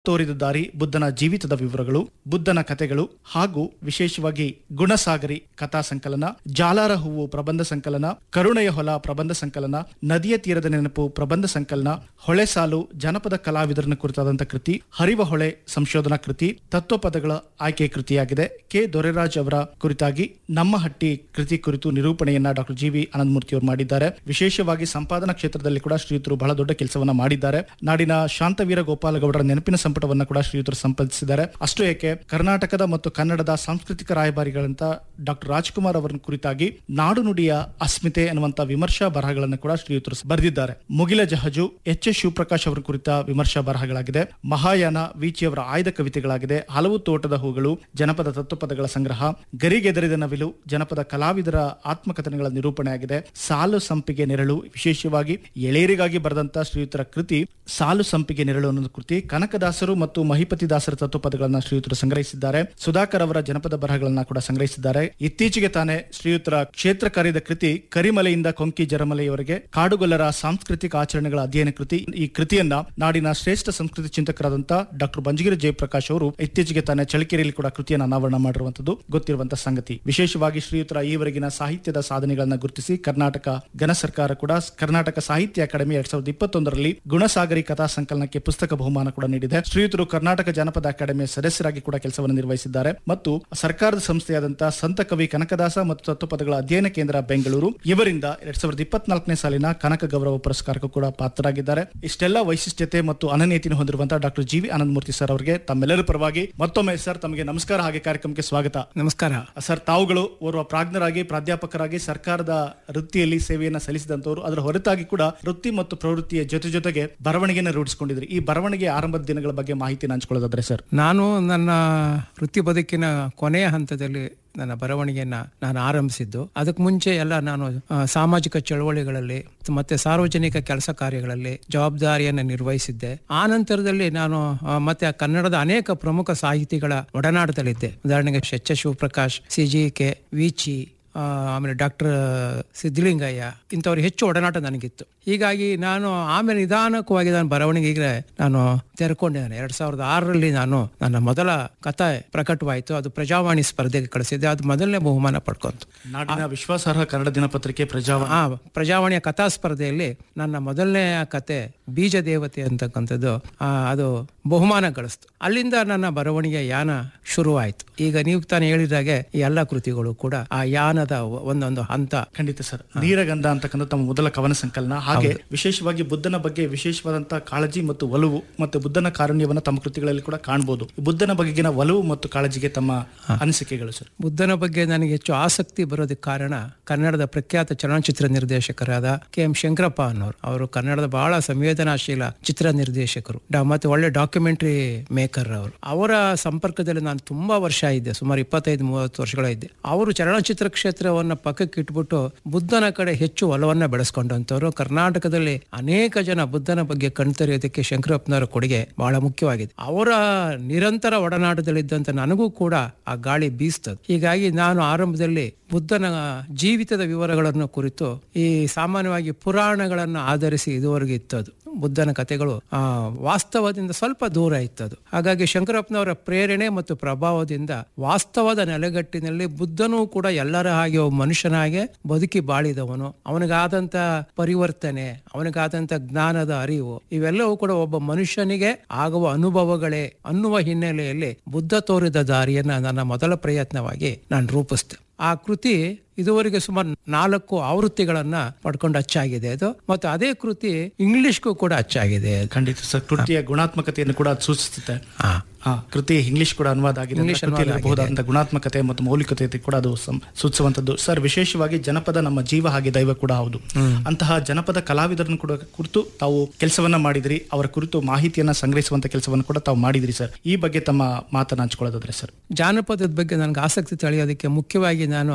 ತೋರಿದ ದಾರಿ ಬುದ್ಧನ ಜೀವಿತದ ವಿವರಗಳು ಬುದ್ಧನ ಕಥೆಗಳು ಹಾಗೂ ವಿಶೇಷವಾಗಿ ಗುಣಸಾಗರಿ ಕಥಾ ಸಂಕಲನ ಜಾಲಾರ ಹೂವು ಪ್ರಬಂಧ ಸಂಕಲನ ಕರುಣೆಯ ಹೊಲ ಪ್ರಬಂಧ ಸಂಕಲನ ನದಿಯ ತೀರದ ನೆನಪು ಪ್ರಬಂಧ ಸಂಕಲನ ಹೊಳೆ ಸಾಲು ಜನಪದ ಕಲಾವಿದರನ್ನು ಕುರಿತಾದಂತಹ ಕೃತಿ ಹರಿವ ಹೊಳೆ ಸಂಶೋಧನಾ ಕೃತಿ ತತ್ವಪದಗಳ ಆಯ್ಕೆ ಕೃತಿಯಾಗಿದೆ ಕೆ ದೊರೆರಾಜ್ ಅವರ ಕುರಿತಾಗಿ ನಮ್ಮ ಹಟ್ಟಿ ಕೃತಿ ಕುರಿತು ನಿರೂಪಣೆಯನ್ನ ಡಾಕ್ಟರ್ ಜಿ ವಿ ಆನಂದಮೂರ್ತಿ ಅವರು ಮಾಡಿದ್ದಾರೆ ವಿಶೇಷವಾಗಿ ಸಂಪಾದನಾ ಕ್ಷೇತ್ರದಲ್ಲಿ ಕೂಡ ಶ್ರೀಯುತರು ಬಹಳ ದೊಡ್ಡ ಕೆಲಸವನ್ನ ಮಾಡಿದ್ದಾರೆ ನಾಡಿನ ಶಾಂತವೀರ ಗೋಪಾಲಗೌಡರ ನೆನಪಿನ ಸಂಪುಟವನ್ನ ಕೂಡ ಶ್ರೀಯುತರು ಸಂಪಾದಿಸಿದ್ದಾರೆ ಅಷ್ಟು ಏಕೆ ಕರ್ನಾಟಕದ ಮತ್ತು ಕನ್ನಡದ ಸಾಂಸ್ಕೃತಿಕ ರಾಯಭಾರಿಗಳಂತ ಡಾಕ್ಟರ್ ರಾಜ್ಕುಮಾರ್ ಅವರ ಕುರಿತಾಗಿ ನಾಡು ನುಡಿಯ ಅಸ್ಮಿತೆ ಅನ್ನುವಂತ ವಿಮರ್ಶಾ ಬರಹಗಳನ್ನು ಕೂಡ ಶ್ರೀಯುತರು ಬರೆದಿದ್ದಾರೆ ಮುಗಿಲ ಜಹಜು ಎಚ್ ಎಸ್ ಶಿವಪ್ರಕಾಶ್ ಅವರ ಕುರಿತ ವಿಮರ್ಶಾ ಬರಹಗಳಾಗಿದೆ ಮಹಾಯಾನ ವಿಚಿ ಅವರ ಆಯ್ದ ಕವಿತೆಗಳಾಗಿದೆ ಹಲವು ತೋಟದ ಹೂಗಳು ಜನಪದ ತತ್ವಪದಗಳ ಸಂಗ್ರಹ ಗರಿಗೆದರಿದ ನವಿಲು ಜನಪದ ಕಲಾವಿದರ ಆತ್ಮಕಥನಗಳ ನಿರೂಪಣೆ ಆಗಿದೆ ಸಾಲು ಸಂಪಿಗೆ ನೆರಳು ವಿಶೇಷವಾಗಿ ಎಳೆಯರಿಗಾಗಿ ಬರೆದಂತ ಶ್ರೀಯುತರ ಕೃತಿ ಸಾಲು ಸಂಪಿಗೆ ನೆರಳು ಅನ್ನೋ ಕೃತಿ ಕನಕದಾಸರು ಮತ್ತು ಮಹಿಪತಿ ದಾಸರ ತತ್ವಪದಗಳನ್ನ ಶ್ರೀಯುತರು ಸಂಗ್ರಹಿಸಿದ್ದಾರೆ ಸುಧಾಕರ್ ಅವರ ಜನಪದ ಬರಹಗಳನ್ನ ಕೂಡ ಸಂಗ್ರಹಿಸಿದ್ದಾರೆ ಇತ್ತೀಚೆಗೆ ತಾನೇ ಶ್ರೀಯುತರ ಕ್ಷೇತ್ರ ಕಾರ್ಯದ ಕೃತಿ ಕರಿಮಲೆಯಿಂದ ಕೊಂಕಿ ಜರಮಲೆಯವರೆಗೆ ಕಾಡುಗೊಲ್ಲರ ಸಾಂಸ್ಕೃತಿಕ ಆಚರಣೆಗಳ ಅಧ್ಯಯನ ಕೃತಿ ಈ ಕೃತಿಯನ್ನ ನಾಡಿನ ಶ್ರೇಷ್ಠ ಸಂಸ್ಕೃತಿ ಚಿಂತಕರಾದಂತಹ ಡಾಕ್ಟರ್ ಬಂಜಗಿರಿ ಜಯಪ್ರಕಾಶ್ ಅವರು ಇತ್ತೀಚೆಗೆ ತಾನೇ ಚಳಿಕೆರೆಯಲ್ಲಿ ಕೂಡ ಕೃತಿಯನ್ನು ಅನಾವರಣ ಮಾಡಿರುವಂತದ್ದು ಗೊತ್ತಿರುವಂತಹ ಸಂಗತಿ ವಿಶೇಷವಾಗಿ ಶ್ರೀಯುತರ ಈವರೆಗಿನ ಸಾಹಿತ್ಯದ ಸಾಧನೆಗಳನ್ನ ಗುರುತಿಸಿ ಕರ್ನಾಟಕ ಘನ ಸರ್ಕಾರ ಕೂಡ ಕರ್ನಾಟಕ ಸಾಹಿತ್ಯ ಅಕಾಡೆಮಿ ಎರಡ್ ಸಾವಿರದ ಇಪ್ಪತ್ತೊಂದರಲ್ಲಿ ಗುಣಸಾಗರಿ ಕಥಾ ಸಂಕಲನಕ್ಕೆ ಪುಸ್ತಕ ಬಹುಮಾನ ಕೂಡ ನೀಡಿದೆ ಶ್ರೀಯುತರು ಕರ್ನಾಟಕ ಜನಪದ ಅಕಾಡೆಮಿಯ ಸದಸ್ಯರಾಗಿ ಕೂಡ ಕೆಲಸವನ್ನು ನಿರ್ವಹಿಸಿದ್ದಾರೆ ಮತ್ತು ಸರ್ಕಾರದ ಸಂಸ್ಥೆಯಾದಂತಹ ಸಂತ ಕವಿ ಕನಕದಾಸ ಮತ್ತು ತತ್ವಪದಗಳ ಅಧ್ಯಯನ ಕೇಂದ್ರ ಬೆಂಗಳೂರು ಇವರಿಂದ ಎರಡ್ ಸಾವಿರದ ಇಪ್ಪತ್ನಾಲ್ಕನೇ ಸಾಲಿನ ಕನಕ ಗೌರವ ಪುರಸ್ಕಾರಕ್ಕೂ ಕೂಡ ಪಾತ್ರರಾಗಿದ್ದಾರೆ ಇಷ್ಟೆಲ್ಲ ವೈಶಿಷ್ಟ್ಯತೆ ಮತ್ತು ಅನನ್ಯತೆಯನ್ನು ಹೊಂದಿರುವಂತಹ doctor G V Anandamurthy sir ಅವರಿಗೆ ತಮ್ಮೆಲ್ಲರ ಪರವಾಗಿ ಮತ್ತೊಮ್ಮೆ ಸರ್ ತಮಗೆ ನಮಸ್ಕಾರ ಹಾಗೆ ಕಾರ್ಯಕ್ರಮಕ್ಕೆ ಸ್ವಾಗತ ನಮಸ್ಕಾರ ಸರ್ ತಾವುಗಳು ಓರ್ವ ಪ್ರಾಜ್ಞರಾಗಿ ಪ್ರಾಧ್ಯಾಪಕರಾಗಿ ಸರ್ಕಾರದ ವೃತ್ತಿಯಲ್ಲಿ ಸೇವೆಯನ್ನ ಸಲ್ಲಿಸಿದಂತವರು ಅದರ ಹೊರತಾಗಿ ಕೂಡ ವೃತ್ತಿ ಮತ್ತು ಪ್ರವೃತ್ತಿಯ ಜೊತೆ ಜೊತೆಗೆ ಬರವಣಿಗೆಯನ್ನು ರೂಢಿಸಿಕೊಂಡಿದ್ರಿ ಈ ಬರವಣಿಗೆ ಆರಂಭದ ದಿನಗಳ ಬಗ್ಗೆ ಮಾಹಿತಿ ಹಂಚ್ಕೊಳ್ಳೋದಾದ್ರೆ ಸರ್ ನಾನು ನನ್ನ ವೃತ್ತಿ ಬದುಕಿನ ಕೊನೆಯ ಹಂತದಲ್ಲಿ ನನ್ನ ಬರವಣಿಗೆಯನ್ನ ನಾನು ಆರಂಭಿಸಿದ್ದು ಅದಕ್ಕೆ ಮುಂಚೆ ಎಲ್ಲ ನಾನು ಆ, ಸಾಮಾಜಿಕ ಚಳವಳಿಗಳಲ್ಲಿ ಮತ್ತೆ ಸಾರ್ವಜನಿಕ ಕೆಲಸ ಕಾರ್ಯಗಳಲ್ಲಿ ಜವಾಬ್ದಾರಿಯನ್ನು ನಿರ್ವಹಿಸಿದ್ದೆ ಆ ನಂತರದಲ್ಲಿ ನಾನು ಆ, ಮತ್ತೆ ಆ ಕನ್ನಡದ ಅನೇಕ ಪ್ರಮುಖ ಸಾಹಿತಿಗಳ ಒಡನಾಟದಲ್ಲಿದ್ದೆ ಉದಾಹರಣೆಗೆ H S Shivaprakash C G K ವಿಚಿ ಆ, ಆಮೇಲೆ ಡಾಕ್ಟರ್ ಸಿದ್ಧಲಿಂಗಯ್ಯ ಇಂಥವ್ರು ಹೆಚ್ಚು ಒಡನಾಟ ನನಗಿತ್ತು ಹೀಗಾಗಿ ನಾನು ಆಮೇಲೆ ನಿಧಾನಕವಾಗಿ ನಾನು ಬರವಣಿಗೆಗೆ ನಾನು ತೆರ್ಕೊಂಡಿದ್ದೇನೆ ಎರಡ್ ಸಾವಿರದ ಆರರಲ್ಲಿ ನಾನು ನನ್ನ ಮೊದಲ ಕಥೆ ಪ್ರಕಟವಾಯಿತು ಅದು ಪ್ರಜಾವಾಣಿ ಸ್ಪರ್ಧೆಗೆ ಕಳಿಸಿದ್ದೆ ಅದು ಮೊದಲನೇ ಬಹುಮಾನ ಪಡ್ಕೊಂತು ನಾಡಿನ ವಿಶ್ವಾಸಾರ್ಹ ಕನ್ನಡ ದಿನಪತ್ರಿಕೆ ಪ್ರಜಾವ ಆ ಪ್ರಜಾವಾಣಿಯ ಕಥಾ ಸ್ಪರ್ಧೆಯಲ್ಲಿ ನನ್ನ ಮೊದಲನೇ ಕತೆ ಬೀಜ ದೇವತೆ ಅಂತಕ್ಕಂಥದ್ದು ಆ, ಅದು ಬಹುಮಾನ ಗಳಿಸ್ತು ಅಲ್ಲಿಂದ ನನ್ನ ಬರವಣಿಗೆ ಯಾನ ಶುರುವಾಯಿತು ಈಗ ನೀವು ತಾನು ಹೇಳಿದಾಗೆ ಈ ಎಲ್ಲ ಕೃತಿಗಳು ಕೂಡ ಆ ಯಾನದ ಒಂದೊಂದು ಹಂತ ಖಂಡಿತ ಸರ್ ನೀರಗಂಧ ಅಂತಕ್ಕಂಥ ತಮ್ಮ ಮೊದಲ ಕವನ ಸಂಕಲನ ಹಾಗೆ ವಿಶೇಷವಾಗಿ ಬುದ್ಧನ ಬಗ್ಗೆ ವಿಶೇಷವಾದಂತಹ ಕಾಳಜಿ ಮತ್ತು ಒಲವು ಮತ್ತು ಬುದ್ಧನ ಕಾರುಣ್ಯವನ್ನು ತಮ್ಮ ಕೃತಿಗಳಲ್ಲಿ ಕೂಡ ಕಾಣಬಹುದು ಬುದ್ಧನ ಬಗೆಗಿನ ಒಲವು ಮತ್ತು ಕಾಳಜಿಗೆ ತಮ್ಮ ಅನಿಸಿಕೆಗಳು ಸರ್ ಬುದ್ಧನ ಬಗ್ಗೆ ನನಗೆ ಹೆಚ್ಚು ಆಸಕ್ತಿ ಬರೋದಕ್ಕೆ ಕಾರಣ ಕನ್ನಡದ ಪ್ರಖ್ಯಾತ ಚಲನಚಿತ್ರ ನಿರ್ದೇಶಕರಾದ ಕೆ ಎಂ ಶಂಕರಪ್ಪ ಅನ್ನೋರು ಅವರು ಕನ್ನಡದ ಬಹಳ ಸಂವೇದನಾಶೀಲ ಚಿತ್ರ ನಿರ್ದೇಶಕರು ಡಾ- ಮತ್ತೆ ಒಳ್ಳೆ ಡಾಕ್ಯುಮೆಂಟರಿ ಮೇಕರ್ ಅವರು ಅವರ ಸಂಪರ್ಕದಲ್ಲಿ ನಾನು ತುಂಬಾ ವರ್ಷ ಇದ್ದೆ ಸುಮಾರು ಇಪ್ಪತ್ತೈದು ಮೂವತ್ತು ವರ್ಷಗಳ ಇದ್ದೆ ಅವರು ಚಲನಚಿತ್ರ ಕ್ಷೇತ್ರವನ್ನ ಪಕ್ಕಕ್ಕೆ ಇಟ್ಬಿಟ್ಟು ಬುದ್ಧನ ಕಡೆ ಹೆಚ್ಚು ಒಲವನ್ನ ಬೆಳೆಸ್ಕೊಂಡಂತವರು ಕರ್ನಾಟಕದಲ್ಲಿ ಅನೇಕ ಜನ ಬುದ್ಧನ ಬಗ್ಗೆ ಕಣ್ತರಿಯೋದಕ್ಕೆ ಶಂಕರಪ್ಪನವರ ಕೊಡುಗೆ ಬಹಳ ಮುಖ್ಯವಾಗಿದೆ ಅವರ ನಿರಂತರ ಒಡನಾಟದಲ್ಲಿದ್ದಂತ ನನಗೂ ಕೂಡ ಆ ಗಾಳಿ ಬೀಸ್ತದೆ ಹೀಗಾಗಿ ನಾನು ಆರಂಭದಲ್ಲಿ ಬುದ್ಧನ ಜೀವಿತದ ವಿವರಗಳನ್ನು ಕುರಿತು ಈ ಸಾಮಾನ್ಯವಾಗಿ ಪುರಾಣಗಳನ್ನು ಆಧರಿಸಿ ಇದುವರೆಗೆ ಇತ್ತದು ಬುದ್ಧನ ಕಥೆಗಳು ಆ ವಾಸ್ತವದಿಂದ ಸ್ವಲ್ಪ ದೂರ ಇತ್ತದು ಹಾಗಾಗಿ ಶಂಕರಪ್ಪನವರ ಪ್ರೇರಣೆ ಮತ್ತು ಪ್ರಭಾವದಿಂದ ವಾಸ್ತವದ ನೆಲೆಗಟ್ಟಿನಲ್ಲಿ ಬುದ್ಧನೂ ಕೂಡ ಎಲ್ಲರ ಹಾಗೆ ಒಬ್ಬ ಮನುಷ್ಯನ ಹಾಗೆ ಬದುಕಿ ಬಾಳಿದವನು ಅವನಿಗಾದಂತ ಪರಿವರ್ತನೆ ಅವನಿಗಾದಂತ ಜ್ಞಾನದ ಅರಿವು ಇವೆಲ್ಲವೂ ಕೂಡ ಒಬ್ಬ ಮನುಷ್ಯನಿಗೆ ಆಗುವ ಅನುಭವಗಳೇ ಅನ್ನುವ ಹಿನ್ನೆಲೆಯಲ್ಲಿ ಬುದ್ಧ ತೋರಿದ ದಾರಿಯನ್ನ ನನ್ನ ಮೊದಲ ಪ್ರಯತ್ನವಾಗಿ ನಾನು ರೂಪಿಸಿದೆ ಆ ಕೃತಿ ಇದುವರೆಗೆ ಸುಮಾರು ನಾಲ್ಕು ಆವೃತ್ತಿಗಳನ್ನ ಪಡ್ಕೊಂಡು ಅಚ್ಚಾಗಿದೆ ಅದು ಮತ್ತು ಅದೇ ಕೃತಿ ಇಂಗ್ಲಿಷ್ಗೂ ಕೂಡ ಅಚ್ಚಾಗಿದೆ ಅದು. ಖಂಡಿತ ಸರ್ ಕೃತಿಯ ಗುಣಾತ್ಮಕತೆಯನ್ನು ಕೂಡ ಅದು ಸೂಚಿಸುತ್ತೆ ಆ. ಆ, ಕೃತಿ ಇಂಗ್ಲಿಷ್ ಕೂಡ ಅನುವಾದ ಆಗಿದೆ ಇಂಗ್ಲಿಷ್ ಕೃತಿಯಲ್ಲಿ ಇರಬಹುದಾದಂತಹ ಗುಣಾತ್ಮಕತೆ ಮತ್ತು ಮೌಲಿಕತೆ ಕೂಡ ಅದು ಸಂ- ಸೂಚಿಸುವಂತದ್ದು ಸರ್ ವಿಶೇಷವಾಗಿ ಜನಪದ ನಮ್ಮ ಜೀವ ಹಾಗೆ ದೈವ ಕೂಡ ಹೌದು ಅಂತಹ ಜನಪದ ಕಲಾವಿದರನ್ನು ಕೂಡ ಕುರಿತು ತಾವು ಕೆಲಸವನ್ನ ಮಾಡಿದ್ರಿ ಅವರ ಕುರಿತು ಮಾಹಿತಿಯನ್ನ ಸಂಗ್ರಹಿಸುವಂತ ಕೆಲಸವನ್ನು ಕೂಡ ತಾವು ಮಾಡಿದ್ರಿ ಸರ್ ಈ ಬಗ್ಗೆ ತಮ್ಮ ಮಾತನ್ನ ಹಂಚ್ಕೊಳ್ಳೋದಾದ್ರೆ ಸರ್ ಜಾನಪದದ ಬಗ್ಗೆ ನನಗೆ ಆಸಕ್ತಿ ತಳೆಯೋದಕ್ಕೆ ಮುಖ್ಯವಾಗಿ ನಾನು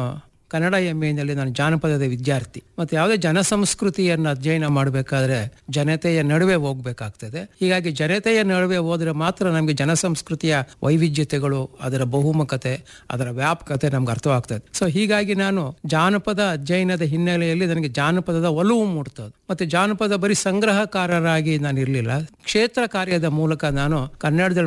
ಕನ್ನಡ ಎಂ ನಲ್ಲಿ ನಾನು ಜಾನಪದದ ವಿದ್ಯಾರ್ಥಿ ಮತ್ತೆ ಯಾವುದೇ ಜನ ಸಂಸ್ಕೃತಿಯನ್ನು ಅಧ್ಯಯನ ಮಾಡಬೇಕಾದ್ರೆ ಜನತೆಯ ನಡುವೆ ಹೋಗ್ಬೇಕಾಗ್ತದೆ ಹೀಗಾಗಿ ಜನತೆಯ ನಡುವೆ ಹೋದ್ರೆ ಮಾತ್ರ ನಮಗೆ ಜನ ಸಂಸ್ಕೃತಿಯ ವೈವಿಧ್ಯತೆಗಳು ಅದರ ಬಹುಮುಖತೆ ಅದರ ವ್ಯಾಪಕತೆ ನಮ್ಗೆ ಅರ್ಥವಾಗ್ತದೆ ಸೊ ಹೀಗಾಗಿ ನಾನು ಜಾನಪದ ಅಧ್ಯಯನದ ಹಿನ್ನೆಲೆಯಲ್ಲಿ ನನಗೆ ಜಾನಪದದ ಒಲವು ಮೂಡ್ತದೆ ಮತ್ತೆ ಜಾನಪದ ಬರೀ ಸಂಗ್ರಹಕಾರರಾಗಿ ನಾನು ಇರಲಿಲ್ಲ ಕ್ಷೇತ್ರ ಕಾರ್ಯದ ಮೂಲಕ ನಾನು ಕನ್ನಡದಲ್ಲಿ